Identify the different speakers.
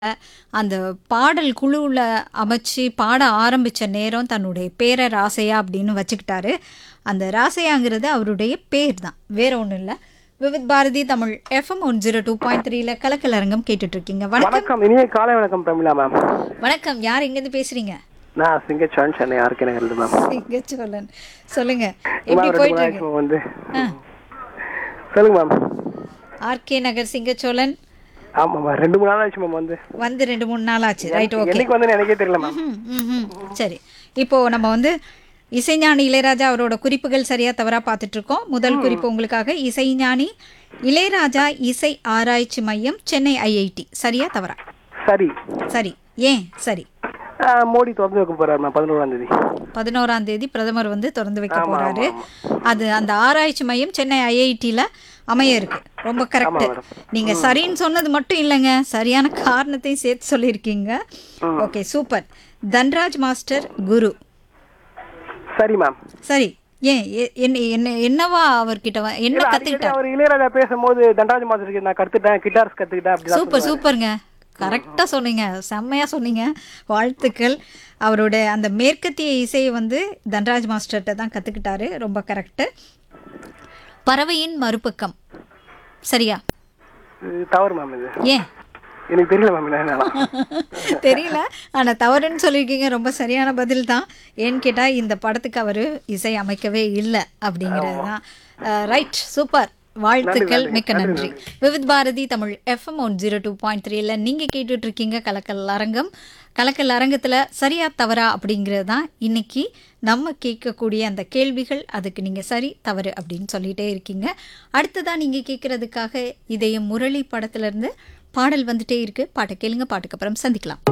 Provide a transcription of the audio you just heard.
Speaker 1: அந்த பாடல் குழுவுல அமைச்சு பாட ஆரம்பிச்ச நேரம் தன்னுடைய பேரை ராசையா அப்படின்னு வச்சுக்கிட்டாரு அந்த ராசையாங்கிறது அவருடைய பேர் தான் வேற ஒன்றும் இல்லை Vividh Bharati Tamil FM one zero two point த்ரீல கலக்கலரங்கம் கேட்டுட்டு இருக்கீங்க வணக்கம்
Speaker 2: வணக்கம் இனிய காலை வணக்கம் பிரமிளா மேம்
Speaker 1: வணக்கம் யார் எங்கேருந்து பேசுறீங்க
Speaker 2: நான் சிங்கச்சோன் சென்னை ஆர்கே நகர்ல மேம்
Speaker 1: சிங்கச்சோழன் சொல்லுங்க
Speaker 2: மேம்,
Speaker 1: எப்படி
Speaker 2: ரெண்டு மூணு
Speaker 1: போயிட்டு
Speaker 2: நாளைக்கு
Speaker 1: இருக்கு
Speaker 2: வந்து
Speaker 1: ஆ.
Speaker 2: சொல்லுங்க மேம்
Speaker 1: ஆர்கே நகர் சிங்கச்சோழன்
Speaker 2: ஆமா மேம் ரெண்டு மூணு நாள் ஆச்சு மேம் வந்து
Speaker 1: வந்து ரெண்டு மூணு நாள் ஆச்சு ரைட் ஓகே
Speaker 2: என்னைக்கு வந்து எனக்கே தெரியல மேம்
Speaker 1: ம், ம், ம். சரி இப்போ நம்ம வந்து இசைஞானி இளையராஜா அவரோட குறிப்புகள் சரியா தவறா பார்த்துட்டு இருக்கோம் முதல் குறிப்பு உங்களுக்காக இசைஞானி இளையராஜா இசை ஆராய்ச்சி மையம் சென்னை ஐஐடி சரியா தவறா
Speaker 2: சரி
Speaker 1: சரி ஏன் சரி
Speaker 2: ஆ, மோடி திறந்து வைக்க போறாரு மேம் பதினோராம் தேதி
Speaker 1: பதினோராம் தேதி பிரதமர் வந்து திறந்து வைக்க போறாரு அது அந்த ஆராய்ச்சி மையம் சென்னை ஐஐடியில் அமைய இருக்கு ரொம்ப கரெக்ட்
Speaker 2: மேடம்.
Speaker 1: நீங்க சரின்னு சொன்னது மட்டும் இல்லைங்க சரியான காரணத்தையும் சேர்த்து சொல்லியிருக்கீங்க okay super Dhanraj master Guru
Speaker 2: சரி மேம்
Speaker 1: சரி ஏன் எ- என்ன என்ன என்னவா அவர்கிட்ட வ- என்ன
Speaker 2: இல்ல, அடிக்கடி
Speaker 1: கத்துக்கிட்டார்
Speaker 2: அவர் இளையராஜா பேசும்போது தண்டராஜ் மாஸ்டருக்கு நான் கத்துட்டேன் கிட்டார்ஸ் கத்துக்கிட்டேன் அப்படி
Speaker 1: சூப்பர் சூப்பர்ங்க கரெக்டாக சொன்னீங்க செம்மையா சொன்னீங்க வாழ்த்துக்கள் அவரோட அந்த மேற்கத்திய இசையை வந்து தன்ராஜ் மாஸ்டர்கிட்ட தான் கற்றுக்கிட்டாரு ரொம்ப கரெக்டு பறவையின் மறுபக்கம் சரியா
Speaker 2: இது தவறு மேம் இது
Speaker 1: ஏன்
Speaker 2: எனக்கு தெரியல மேம் என்ன
Speaker 1: தெரியல ஆனால் தவறுன்னு சொல்லியிருக்கீங்க ரொம்ப சரியான பதில் தான் ஏன்னு கேட்டால் இந்த படத்துக்கு அவர் இசை அமைக்கவே இல்லை அப்படிங்கிறது தான் ரைட் சூப்பர் வாழ்த்துக்கள் மிக்க நன்றி Vividh Bharati Tamil FM one zero two point த்ரீல நீங்கள் கேட்டுட்டு இருக்கீங்க கலக்கல் அரங்கம் கலக்கல் அரங்கத்தில் சரியா தவறா அப்படிங்கிறது தான் இன்னைக்கு நம்ம கேட்கக்கூடிய அந்த கேள்விகள் அதுக்கு நீங்கள் சரி தவறு அப்படின்னு சொல்லிட்டே இருக்கீங்க அடுத்ததான் நீங்கள் கேட்குறதுக்காக இதயம் முரளி படத்துலேருந்து பாடல் வந்துட்டே இருக்கு பாட்டை கேளுங்க பாட்டுக்கு அப்புறம் சந்திக்கலாம்